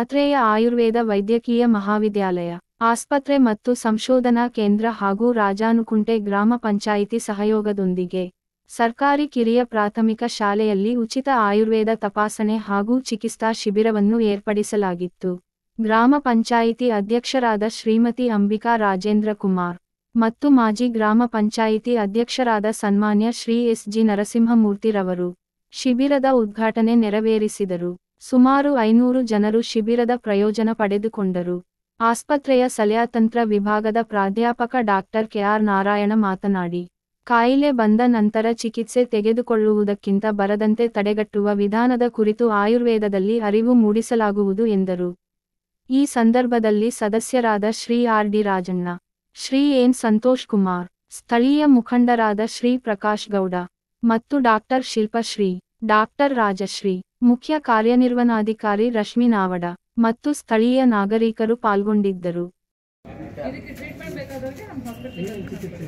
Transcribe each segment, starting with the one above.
ಆತ್ರೇಯ ಆಯುರ್ವೇದ ವೈದ್ಯಕೀಯ ಮಹಾವಿದ್ಯಾಲಯ ಆಸ್ಪತ್ರೆ ಮತ್ತು ಸಂಶೋಧನಾ ಕೇಂದ್ರ ಹಾಗೂ ರಾಜಾನುಕುಂಟೆ ಗ್ರಾಮ ಪಂಚಾಯಿತಿ ಸಹಯೋಗದೊಂದಿಗೆ ಸರ್ಕಾರಿ ಕಿರಿಯ ಪ್ರಾಥಮಿಕ ಶಾಲೆಯಲ್ಲಿ ಉಚಿತ ಆಯುರ್ವೇದ ತಪಾಸಣೆ ಹಾಗೂ ಚಿಕಿತ್ಸಾ ಶಿಬಿರವನ್ನು ಏರ್ಪಡಿಸಲಾಗಿತ್ತು ಗ್ರಾಮ ಪಂಚಾಯಿತಿ ಅಧ್ಯಕ್ಷರಾದ ಶ್ರೀಮತಿ ಅಂಬಿಕಾ ರಾಜೇಂದ್ರ ಕುಮಾರ್ ಮತ್ತು ಮಾಜಿ ಗ್ರಾಮ ಪಂಚಾಯಿತಿ ಅಧ್ಯಕ್ಷರಾದ ಸನ್ಮಾನ್ಯ ಶ್ರೀ ಎಸ್ ಜಿ ನರಸಿಂಹಮೂರ್ತಿರವರು ಶಿಬಿರದ ಉದ್ಘಾಟನೆ ನೆರವೇರಿಸಿದರು ಸುಮಾರು ಐನೂರು ಜನರು ಶಿಬಿರದ ಪ್ರಯೋಜನ ಪಡೆದುಕೊಂಡರು ಆಸ್ಪತ್ರೆಯ ಸಲಯಾತಂತ್ರ ವಿಭಾಗದ ಪ್ರಾಧ್ಯಾಪಕ ಡಾಕ್ಟರ್ ಕೆಆರ್ ನಾರಾಯಣ ಮಾತನಾಡಿ ಕಾಯಿಲೆ ಬಂದ ನಂತರ ಚಿಕಿತ್ಸೆ ತೆಗೆದುಕೊಳ್ಳುವುದಕ್ಕಿಂತ ಬರದಂತೆ ತಡೆಗಟ್ಟುವ ವಿಧಾನದ ಕುರಿತು ಆಯುರ್ವೇದದಲ್ಲಿ ಅರಿವು ಮೂಡಿಸಲಾಗುವುದು ಎಂದರು ಈ ಸಂದರ್ಭದಲ್ಲಿ ಸದಸ್ಯರಾದ Shri R D Rajanna Shri N Santosh Kumar ಸ್ಥಳೀಯ ಮುಖಂಡರಾದ ಶ್ರೀ ಪ್ರಕಾಶ್ ಗೌಡ ಮತ್ತು ಡಾಕ್ಟರ್ ಶಿಲ್ಪಶ್ರೀ ಡಾಕ್ಟರ್ ರಾಜಶ್ರೀ ಮುಖ್ಯ ಕಾರ್ಯನಿರ್ವಹಣಾಧಿಕಾರಿ ರಶ್ಮಿ ನಾವಡ ಮತ್ತು ಸ್ಥಳೀಯ ನಾಗರಿಕರು ಪಾಲ್ಗೊಂಡಿದ್ದರು ಇದಕ್ಕೆ ಟ್ರೀಟ್ಮೆಂಟ್ ಬೇಕಾದವ್ರಿಗೆ ನಮ್ಮ ಹಾಸ್ಪಿಟಲ್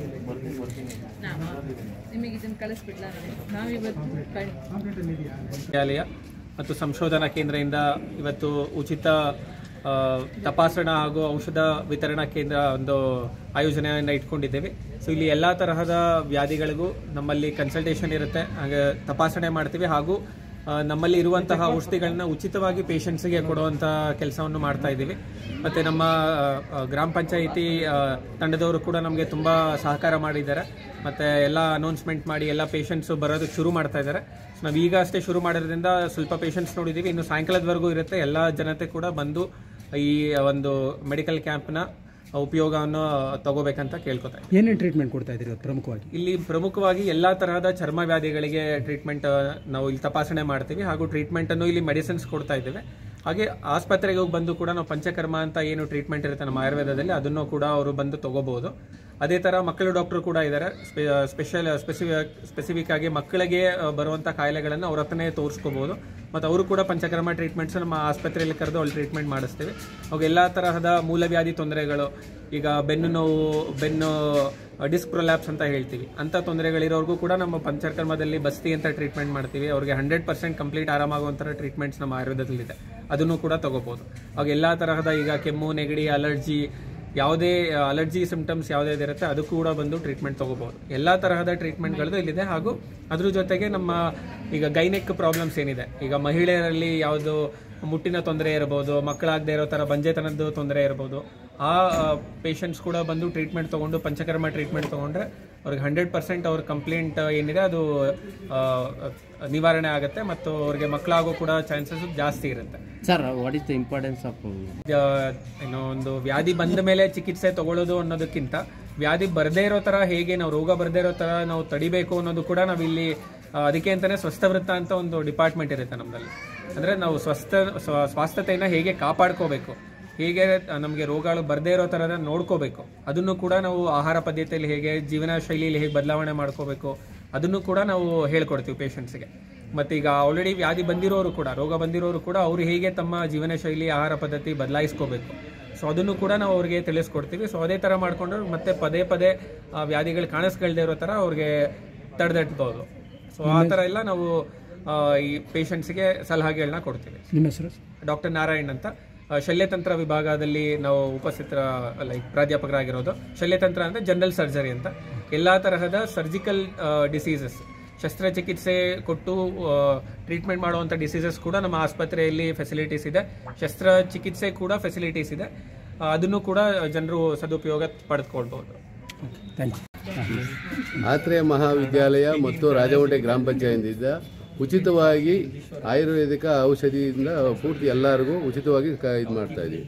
ನಿಮಗೆ ಇದನ್ನು ಕಳಿಸ್ಬಿಡ್ಲಾ ನಾವು ನಾವಿವತ್ತು ಕಳ್- ವಿದ್ಯಾಲಯ ಮತ್ತು ಸಂಶೋಧನಾ ಕೇಂದ್ರದಿಂದ ಇವತ್ತು ಉಚಿತ ಆ, ತಪಾಸಣಾ ಹಾಗೂ ಔಷಧ ವಿತರಣಾ ಕೇಂದ್ರ ಒಂದು ಆಯೋಜನೆಯನ್ನು ಇಟ್ಕೊಂಡಿದ್ದೇವೆ ಸೊ ಇಲ್ಲಿ ಎಲ್ಲ ತರಹದ ವ್ಯಾಧಿಗಳಿಗೂ ನಮ್ಮಲ್ಲಿ ಕನ್ಸಲ್ಟೇಷನ್ ಇರುತ್ತೆ ಹಾಗೆ ತಪಾಸಣೆ ಮಾಡ್ತೀವಿ ಹಾಗೂ ಆ, ನಮ್ಮಲ್ಲಿ ಇರುವಂತಹ ಔಷಧಿಗಳನ್ನ ಉಚಿತವಾಗಿ ಪೇಷಂಟ್ಸ್ಗೆ ಕೊಡುವಂಥ ಕೆಲಸವನ್ನು ಮಾಡ್ತಾ ಇದ್ದೀವಿ ಮತ್ತು ನಮ್ಮ ಆ, ಗ್ರಾಮ ಪಂಚಾಯಿತಿ ಆ, ತಂಡದವರು ಕೂಡ ನಮಗೆ ತುಂಬ ಸಹಕಾರ ಮಾಡಿದ್ದಾರೆ ಮತ್ತು ಎಲ್ಲ ಅನೌನ್ಸ್ಮೆಂಟ್ ಮಾಡಿ ಎಲ್ಲ ಪೇಷಂಟ್ಸು ಬರೋದಕ್ಕೆ ಶುರು ಮಾಡ್ತಾ ಇದ್ದಾರೆ ಸೊ ನಾವು ಈಗ ಅಷ್ಟೇ ಶುರು ಮಾಡಿರೋದ್ರಿಂದ ಸ್ವಲ್ಪ ಪೇಷಂಟ್ಸ್ ನೋಡಿದ್ದೀವಿ ಇನ್ನು ಸಾಯಂಕಾಲದವರೆಗೂ ಇರುತ್ತೆ ಎಲ್ಲ ಜನತೆ ಕೂಡ ಬಂದು ಈ ಒಂದು ಮೆಡಿಕಲ್ ಕ್ಯಾಂಪ್ನ ಉಪಯೋಗವನ್ನು ತಗೋಬೇಕಂತ ಕೇಳ್ಕೊತಾ ಇದ್ದೀನಿ. ಏನೇನು ಟ್ರೀಟ್ಮೆಂಟ್ ಕೊಡ್ತಾ ಇದ್ದೀರಿ ಇವತ್ತು ಪ್ರಮುಖವಾಗಿ ಇಲ್ಲಿ ಪ್ರಮುಖವಾಗಿ ಎಲ್ಲಾ ತರಹದ ಚರ್ಮ ವ್ಯಾಧಿಗಳಿಗೆ ಟ್ರೀಟ್ಮೆಂಟ್ ನಾವು ಇಲ್ಲಿ ತಪಾಸಣೆ ಮಾಡ್ತೀವಿ ಹಾಗೂ ಟ್ರೀಟ್ಮೆಂಟ್ ಅನ್ನು ಇಲ್ಲಿ ಮೆಡಿಸಿನ್ಸ್ ಕೊಡ್ತಾ ಇದ್ದೇವೆ ಹಾಗೆ ಆಸ್ಪತ್ರೆಗೆ ಹೋಗಿ ಬಂದು ಕೂಡ ನಾವು ಪಂಚಕರ್ಮ ಅಂತ ಏನು ಟ್ರೀಟ್ಮೆಂಟ್ ಇರುತ್ತೆ ನಮ್ಮ ಆಯುರ್ವೇದದಲ್ಲಿ ಅದನ್ನು ಕೂಡ ಅವರು ಬಂದು ತಗೋಬಹುದು ಅದೇ ತರ ಮಕ್ಕಳು ಡಾಕ್ಟರ್ ಕೂಡ ಇದ್ದಾರೆ ಸ್ಪೆಷಲ್ ಸ್ಪೆಸಿಫಿಕ್ ಸ್ಪೆಸಿಫಿಕ್ ಆಗಿ ಮಕ್ಕಳಿಗೆ ಆ, ಬರುವಂತ ಕಾಯಿಲೆಗಳನ್ನು ಅವ್ರ ಹತ್ರನೇ ತೋರಿಸ್ಕೋಬಹುದು ಮತ್ತು ಅವರು ಕೂಡ ಪಂಚಕರ್ಮ ಟ್ರೀಟ್ಮೆಂಟ್ಸ್ ನಮ್ಮ ಆಸ್ಪತ್ರೆಯಲ್ಲಿ ಕರೆದು ಅಲ್ಲಿ ಟ್ರೀಟ್ಮೆಂಟ್ ಮಾಡಿಸ್ತೀವಿ ಅವಾಗ ಎಲ್ಲ ತರಹದ ಮೂಲವ್ಯಾಧಿ ತೊಂದರೆಗಳು ಈಗ ಬೆನ್ನು ನೋವು ಬೆನ್ನು ಡಿಸ್ಕ್ ಪ್ರೊಲ್ಯಾಪ್ಸ್ ಅಂತ ಹೇಳ್ತೀವಿ ಅಂತ ತೊಂದರೆಗಳಿರೋರ್ಗೂ ಕೂಡ ನಮ್ಮ ಪಂಚಕರ್ಮದಲ್ಲಿ ಬಸ್ತಿ ಅಂತ ಟ್ರೀಟ್ಮೆಂಟ್ ಮಾಡ್ತೀವಿ ಅವ್ರಿಗೆ ಹಂಡ್ರೆಡ್ ಪರ್ಸೆಂಟ್ ಕಂಪ್ಲೀಟ್ ಆರಾಮಾಗುವಂಥ ಟ್ರೀಟ್ಮೆಂಟ್ಸ್ ನಮ್ಮ ಆಯುರ್ವೇದದಲ್ಲಿದೆ ಅದನ್ನು ಕೂಡ ತಗೋಬಹುದು ಅವಾಗ ಎಲ್ಲ ತರಹದ ಈಗ ಕೆಮ್ಮು ನೆಗಡಿ ಅಲರ್ಜಿ ಯಾವುದೇ ಅಲರ್ಜಿ ಸಿಂಪ್ಟಮ್ಸ್ ಯಾವುದೇ ಇರುತ್ತೆ ಅದು ಕೂಡ ಬಂದು ಟ್ರೀಟ್ಮೆಂಟ್ ತಗೋಬಹುದು ಎಲ್ಲ ತರಹದ ಟ್ರೀಟ್ಮೆಂಟ್ಗಳದ್ದು ಇಲ್ಲಿದೆ ಹಾಗೂ ಅದ್ರ ಜೊತೆಗೆ ನಮ್ಮ ಈಗ ಗೈನೆಕ್ ಪ್ರಾಬ್ಲಮ್ಸ್ ಏನಿದೆ ಈಗ ಮಹಿಳೆಯರಲ್ಲಿ ಯಾವುದು ಮುಟ್ಟಿನ ತೊಂದರೆ ಇರಬಹುದು ಮಕ್ಕಳಾಗದೇ ಇರೋ ಥರ ಬಂಜೆತನದ್ದು ತೊಂದರೆ ಇರಬಹುದು ಆ ಪೇಷಂಟ್ಸ್ ಕೂಡ ಬಂದು ಟ್ರೀಟ್ಮೆಂಟ್ ತಗೊಂಡು ಪಂಚಕರ್ಮ ಟ್ರೀಟ್ಮೆಂಟ್ ತಗೊಂಡ್ರೆ ಅವ್ರಿಗೆ ಹಂಡ್ರೆಡ್ ಪರ್ಸೆಂಟ್ ಅವ್ರ ಕಂಪ್ಲೇಂಟ್ ಏನಿದೆ ಅದು ಆ, ನಿವಾರಣೆ ಆಗುತ್ತೆ ಮತ್ತು ಅವ್ರಿಗೆ ಮಕ್ಕಳಾಗೋ ಕೂಡ ಚಾನ್ಸಸ್ ಜಾಸ್ತಿ ಇರುತ್ತೆ Sir, what is the importance of ಆ, ಏನೋ ಒಂದು ವ್ಯಾಧಿ ಬಂದ ಮೇಲೆ ಚಿಕಿತ್ಸೆ ತಗೊಳ್ಳೋದು ಅನ್ನೋದಕ್ಕಿಂತ ವ್ಯಾಧಿ ಬರದೇ ಇರೋ ತರ ಹೇಗೆ ನಾವು ರೋಗ ಬರದೇ ಇರೋ ತರ ನಾವು ತಡಿಬೇಕು ಅನ್ನೋದು ಕೂಡ ನಾವಿಲ್ಲಿ ಆ, ಅದಕ್ಕೆ ಅಂತಾನೆ ಸ್ವಸ್ಥ ವೃತ್ತ ಅಂತ ಒಂದು ಡಿಪಾರ್ಟ್ಮೆಂಟ್ ಇರುತ್ತೆ ನಮ್ಮಲ್ಲಿ ಅಂದ್ರೆ ನಾವು ಸ್ವಸ್ಥ ಸ್ವ- ಸ್ವಾಸ್ಥ್ಯತೆಯನ್ನ ಹೇಗೆ ಕಾಪಾಡ್ಕೋಬೇಕು ಹೇಗೆ ನಮಗೆ ರೋಗಗಳು ಬರದೇ ಇರೋ ಥರದ ನೋಡ್ಕೋಬೇಕು ಅದನ್ನು ಕೂಡ ನಾವು ಆಹಾರ ಪದ್ಧತಿಯಲ್ಲಿ ಹೇಗೆ ಜೀವನ ಶೈಲಿಯಲ್ಲಿ ಹೇಗೆ ಬದಲಾವಣೆ ಮಾಡ್ಕೋಬೇಕು ಅದನ್ನು ಕೂಡ ನಾವು ಹೇಳ್ಕೊಡ್ತೀವಿ ಪೇಷಂಟ್ಸ್ಗೆ ಮತ್ತು ಈಗ ಆಲ್ರೆಡಿ ವ್ಯಾಧಿ ಬಂದಿರೋರು ಕೂಡ ರೋಗ ಬಂದಿರೋರು ಕೂಡ ಅವರು ಹೇಗೆ ತಮ್ಮ ಜೀವನ ಶೈಲಿ ಆಹಾರ ಪದ್ಧತಿ ಬದಲಾಯಿಸ್ಕೋಬೇಕು ಸೊ ಅದನ್ನು ಕೂಡ ನಾವು ಅವ್ರಿಗೆ ತಿಳಿಸ್ಕೊಡ್ತೀವಿ ಸೊ ಅದೇ ಥರ ಮಾಡಿಕೊಂಡು ಮತ್ತೆ ಪದೇ ಪದೇ ಆ ವ್ಯಾಧಿಗಳು ಕಾಣಿಸ್ಕೊಳ್ದೇ ಇರೋ ಥರ ಅವ್ರಿಗೆ ತಡೆದಟ್ಬೋದು ಸೊ ಆ ಥರ ಎಲ್ಲ ನಾವು ಆ, ಈ ಪೇಷಂಟ್ಸ್ಗೆ ಸಲಹೆಗಳನ್ನ ಕೊಡ್ತೀವಿ ನಿಮ್ಮ ಹೆಸರು ಡಾಕ್ಟರ್ ನಾರಾಯಣ್ ಅಂತ ಆ, ಶಲ್ಯತಂತ್ರ ವಿಭಾಗದಲ್ಲಿ ನಾವು ಉಪಸ್ಥಿತರ ಲೈಕ್ ಪ್ರಾಧ್ಯಾಪಕರಾಗಿರೋದು ಶಲ್ಯತಂತ್ರ ಅಂದರೆ ಜನರಲ್ ಸರ್ಜರಿ ಅಂತ ಎಲ್ಲ ತರಹದ ಸರ್ಜಿಕಲ್ ಡಿಸೀಸಸ್ ಶಸ್ತ್ರಚಿಕಿತ್ಸೆ ಕೊಟ್ಟು ಟ್ರೀಟ್ಮೆಂಟ್ ಮಾಡುವಂಥ ಡಿಸೀಸಸ್ ಕೂಡ ನಮ್ಮ ಆಸ್ಪತ್ರೆಯಲ್ಲಿ ಫೆಸಿಲಿಟೀಸ್ ಇದೆ ಶಸ್ತ್ರಚಿಕಿತ್ಸೆ ಕೂಡ ಫೆಸಿಲಿಟೀಸ್ ಇದೆ ಆ, ಅದನ್ನು ಕೂಡ ಜನರು ಸದುಪಯೋಗ ಪಡೆದುಕೊಳ್ಬೋದು ಥ್ಯಾಂಕ್ ಯು ಆತ್ರೇಯ ಮಹಾವಿದ್ಯಾಲಯ ಮತ್ತು ರಾಜವಂಟೆ ಗ್ರಾಮ ಪಂಚಾಯತಿಯಿಂದ ಉಚಿತವಾಗಿ ಆಯುರ್ವೇದಿಕ ಔಷಧಿಯಿಂದ ಪೂರ್ತಿ ಎಲ್ಲರಿಗೂ ಉಚಿತವಾಗಿ ಕ ಇದು ಮಾಡ್ತಾ ಇದ್ದೀವಿ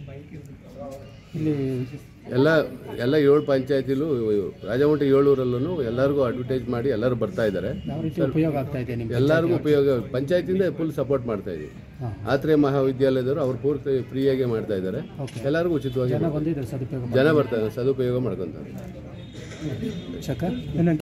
ಇಲ್ಲಿ ಎಲ್ಲ ಎಲ್ಲ ಏಳು ಪಂಚಾಯತಿಲೂ ರಾಜವಂಟೆ ಏಳೂರಲ್ಲೂ ಎಲ್ಲರಿಗೂ ಅಡ್ವರ್ಟೈಸ್ ಮಾಡಿ ಎಲ್ಲರೂ ಬರ್ತಾ ಇದ್ದಾರೆ ಯಾವ ರೀತಿ ಉಪಯೋಗ ಆಗ್ತಾ ಇದೆ ನಿಮ್ಗೆ ಎಲ್ಲರಿಗೂ ಉಪಯೋಗ ಪಂಚಾಯತಿಂದ ಫುಲ್ ಸಪೋರ್ಟ್ ಮಾಡ್ತಾ ಇದ್ದೀವಿ ಹಾಂ ಆತ್ರೇಯ ಮಹಾವಿದ್ಯಾಲಯದವರು ಅವ್ರು ಪೂರ್ತಿ ಫ್ರೀಯಾಗಿ ಮಾಡ್ತಾ ಇದ್ದಾರೆ ಎಲ್ಲರಿಗೂ ಉಚಿತವಾಗಿ ಜನ ಬಂದಿದ್ದಾರೆ ಸದುಪಯೋಗ ಜನ ಬರ್ತಾರೆ ಸದುಪಯೋಗ ಮಾಡ್ಕೊತಾರೆ ಶಕ ಏನಂತ